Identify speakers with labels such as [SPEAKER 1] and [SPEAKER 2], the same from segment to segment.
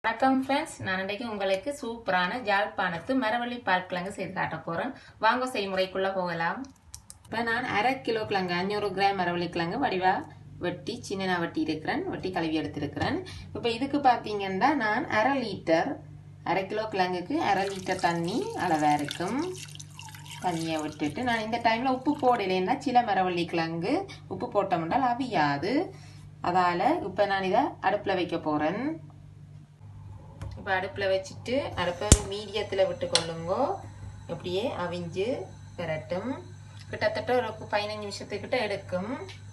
[SPEAKER 1] வணக்கம் ஃப்ரெண்ட்ஸ் நான் இன்றைக்கு உங்களுக்கு சூப்பரான ஜாழ்ப்பாணத்து மரவள்ளி பால் கிழங்கு செய்து காட்ட போகிறேன் வாங்க செய்முறைக்குள்ளே போகலாம் இப்போ நான் அரை கிலோ கிழங்கு அஞ்சூறு கிராம் மரவள்ளி கிழங்கு வடிவா வெட்டி சின்னனா வெட்டி இருக்கிறேன் வெட்டி கழுவி எடுத்திருக்கிறேன் இப்போ இதுக்கு பார்த்தீங்கன்னா நான் அரை லிட்டர் அரை கிலோ கிழங்குக்கு அரை லிட்டர் தண்ணி அளவாக இருக்கும் தண்ணியை விட்டுட்டு நான் இந்த டைமில் உப்பு போடலைன்னா சில மரவள்ளி கிழங்கு உப்பு போட்டோம்னால் அவியாது அதால் இப்போ நான் இதை அடுப்பில் வைக்க போகிறேன் இப்போ அடுப்பில் வச்சுட்டு அடுப்பை மீடியத்தில் விட்டு கொள்ளுங்கோ அப்படியே அவிஞ்சு பெறட்டும் கிட்டத்தட்ட ஒரு பதினஞ்சு நிமிஷத்துக்கிட்ட எடுக்கும்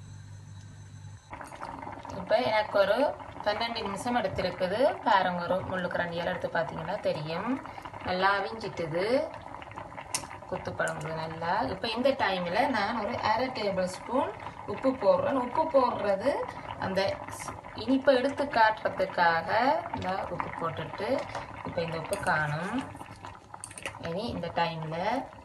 [SPEAKER 1] இப்போ எனக்கு ஒரு பன்னெண்டு நிமிஷம் எடுத்திருக்குது பாருங்க ஒரு முள்ளுக்கரண்டியால் எடுத்து பார்த்தீங்கன்னா தெரியும் நல்லா அவிஞ்சிட்டுது குத்து பழங்குது நல்லா இப்போ இந்த டைமில் நான் ஒரு அரை டேபிள் ஸ்பூன் உப்பு போடுறேன் உப்பு போடுறது அந்த இனிப்பை எடுத்து காட்டுறதுக்காக இந்த உப்பு போட்டுட்டு இப்போ இந்த உப்பு காணும் இனி இந்த டைமில்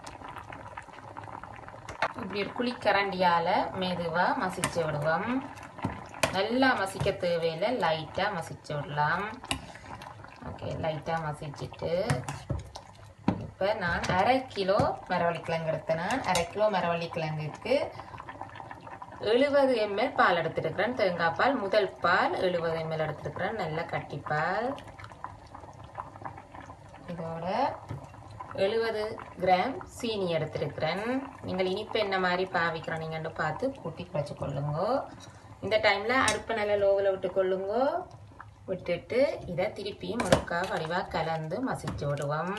[SPEAKER 1] இப்படி ஒரு குழிக்கரண்டியால் மெதுவாக மசிச்சு விடுவோம் நல்லா மசிக்க தேவையில்லை லைட்டாக மசிச்சு விடலாம் ஓகே லைட்டாக மசிச்சுட்டு இப்போ நான் அரை கிலோ மரவள்ளி கிழங்கு எடுத்தேன் நான் அரை கிலோ மரவள்ளி கிழங்குக்கு எழுபது எம்எல் பால் எடுத்துருக்கிறேன் தேங்காய் பால் முதல் பால் எழுபது எம்எல் எடுத்துருக்கிறேன் நல்ல கட்டிப்பால் இதோட எழுபது கிராம் சீனி எடுத்திருக்கிறேன் நீங்கள் இனிப்பு என்ன மாதிரி பாவிக்கிறோம் நீங்கன்னு பார்த்து கூட்டி குறைச்சி கொள்ளுங்க இந்த டைமில் அடுப்பை நல்லா லோவில் விட்டு கொள்ளுங்க விட்டுட்டு இதை திருப்பியும் முழுக்கா வடிவாக கலந்து மசிச்சு விடுவோம்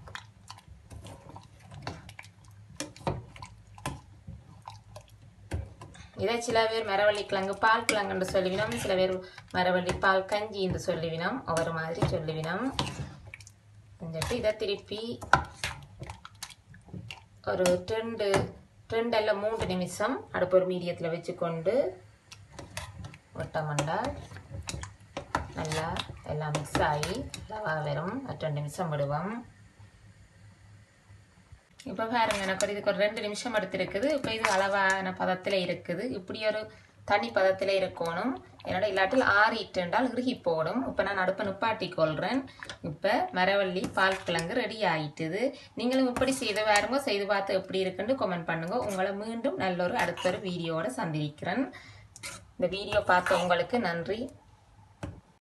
[SPEAKER 1] இதை சில பேர் மரவள்ளி கிழங்கு பால் கிழங்குன்னு சொல்லுவினோம் சில பேர் மரவள்ளி பால் கஞ்சி என்று சொல்லுவினோம் ஒவ்வொரு மாதிரி சொல்லுவினோம் செஞ்சுட்டு இதை திருப்பி ஒரு ரெண்டு ரெண்டு அல்ல மூன்று நிமிஷம் அடுப்பு ஒரு மீடியத்தில் வச்சுக்கொண்டு ஒட்டமண்டா நல்லா எல்லாம் மிக்ஸ் ஆகி அளவாக வரும் ரெண்டு நிமிஷம் விடுவோம் இப்போ பாருங்க எனக்கு ஒரு இதுக்கு ஒரு ரெண்டு நிமிஷம் எடுத்திருக்குது இப்போ இது அளவான பதத்தில் இருக்குது இப்படி ஒரு தனி பதத்தில் இருக்கணும் என்னோட இல்லாட்டில் ஆறிட்டு என்றால் இறுகி போடும் இப்போ நான் அடுப்பை நிப்பாட்டி கொள்கிறேன் இப்போ மரவள்ளி பால் கிழங்கு ரெடி ஆயிட்டுது நீங்களும் இப்படி செய்து பாருங்க செய்து பார்த்து எப்படி இருக்குன்னு கமெண்ட் பண்ணுங்க உங்களை மீண்டும் நல்ல ஒரு அடுத்த ஒரு வீடியோவோட சந்திக்கிறேன் இந்த வீடியோ பார்த்த உங்களுக்கு நன்றி